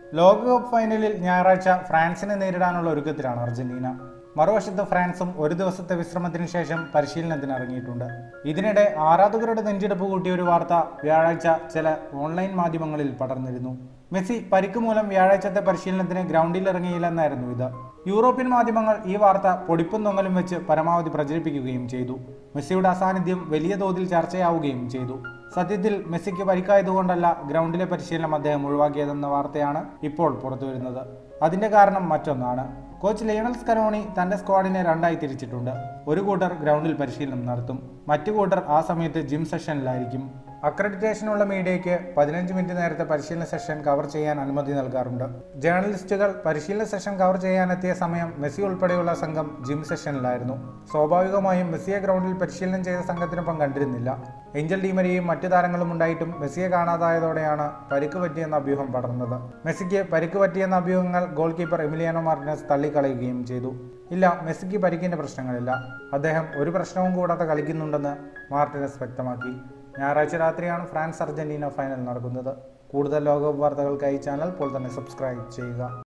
ലോകകപ്പ് ഫൈനലിൽ ഞായറാഴ്ച ഫ്രാൻസിനെ നേരിടാനുള്ള ഒരുക്കത്തിലാണ് അർജന്റീന മറുവശത്ത് ഫ്രാൻസും ഒരു ദിവസത്തെ വിശ്രമത്തിന് ശേഷം പരിശീലനത്തിന് ഇറങ്ങിയിട്ടുണ്ട് ഇതിനിടെ ആരാധകരുടെ നെഞ്ചെടുപ്പ് കൂട്ടിയ ഒരു വാർത്ത വ്യാഴാഴ്ച ചില ഓൺലൈൻ മാധ്യമങ്ങളിൽ പടർന്നിരുന്നു മെസ്സി പരിക്ക് മൂലം വ്യാഴാഴ്ചത്തെ പരിശീലനത്തിന് ഗ്രൗണ്ടിൽ ഇറങ്ങിയില്ലെന്നായിരുന്നു ഇത് യൂറോപ്യൻ മാധ്യമങ്ങൾ ഈ വാർത്ത പൊടിപ്പും തൊങ്ങലും വെച്ച് പരമാവധി പ്രചരിപ്പിക്കുകയും ചെയ്തു മെസ്സിയുടെ അസാന്നിധ്യം വലിയ തോതിൽ ചർച്ചയാവുകയും ചെയ്തു സത്യത്തിൽ മെസ്സിക്ക് പരിക്കായതുകൊണ്ടല്ല ഗ്രൗണ്ടിലെ പരിശീലനം അദ്ദേഹം ഒഴിവാക്കിയതെന്ന വാർത്തയാണ് ഇപ്പോൾ പുറത്തുവരുന്നത് അതിന്റെ കാരണം മറ്റൊന്നാണ് കോച്ച് ലയണൽ സ്കരോണി തന്റെ സ്ക്വാഡിനെ രണ്ടായി തിരിച്ചിട്ടുണ്ട് ഒരു കൂട്ടർ ഗ്രൗണ്ടിൽ പരിശീലനം നടത്തും മറ്റു കൂട്ടർ ആ സമയത്ത് ജിം സെഷനിലായിരിക്കും അക്രഡിറ്റേഷനുള്ള മീഡിയയ്ക്ക് പതിനഞ്ച് മിനിറ്റ് നേരത്തെ പരിശീലന സെഷൻ കവർ ചെയ്യാൻ അനുമതി നൽകാറുണ്ട് ജേർണലിസ്റ്റുകൾ പരിശീലന സെഷൻ കവർ ചെയ്യാനെത്തിയ സമയം മെസ്സി ഉൾപ്പെടെയുള്ള സംഘം ജിം സെഷനിലായിരുന്നു സ്വാഭാവികമായും മെസ്സിയെ ഗ്രൗണ്ടിൽ പരിശീലനം ചെയ്ത സംഘത്തിനൊപ്പം കണ്ടിരുന്നില്ല ഏഞ്ചൽ ഡീമരിയും മറ്റു താരങ്ങളും ഉണ്ടായിട്ടും മെസ്സിയെ കാണാതായതോടെയാണ് പരിക്ക് പറ്റിയെന്ന അഭ്യൂഹം പടർന്നത് മെസ്സിക്ക് പരിക്ക് പറ്റിയെന്ന അഭ്യൂഹങ്ങൾ ഗോൾ കീപ്പർ എമിലിയാനോ മാർട്ടിനസ് തള്ളിക്കളയുകയും ചെയ്തു ഇല്ല മെസ്സിക്ക് പരിക്കിന്റെ പ്രശ്നങ്ങളില്ല അദ്ദേഹം ഒരു പ്രശ്നവും കൂടാതെ കളിക്കുന്നുണ്ടെന്ന് മാർട്ടിനസ് വ്യക്തമാക്കി ഞായറാഴ്ച രാത്രിയാണ് ഫ്രാൻസ് അർജന്റീന ഫൈനൽ നടക്കുന്നത് കൂടുതൽ ലോകകപ്പ് വാർത്തകൾക്കായി ചാനൽ ഇപ്പോൾ തന്നെ സബ്സ്ക്രൈബ് ചെയ്യുക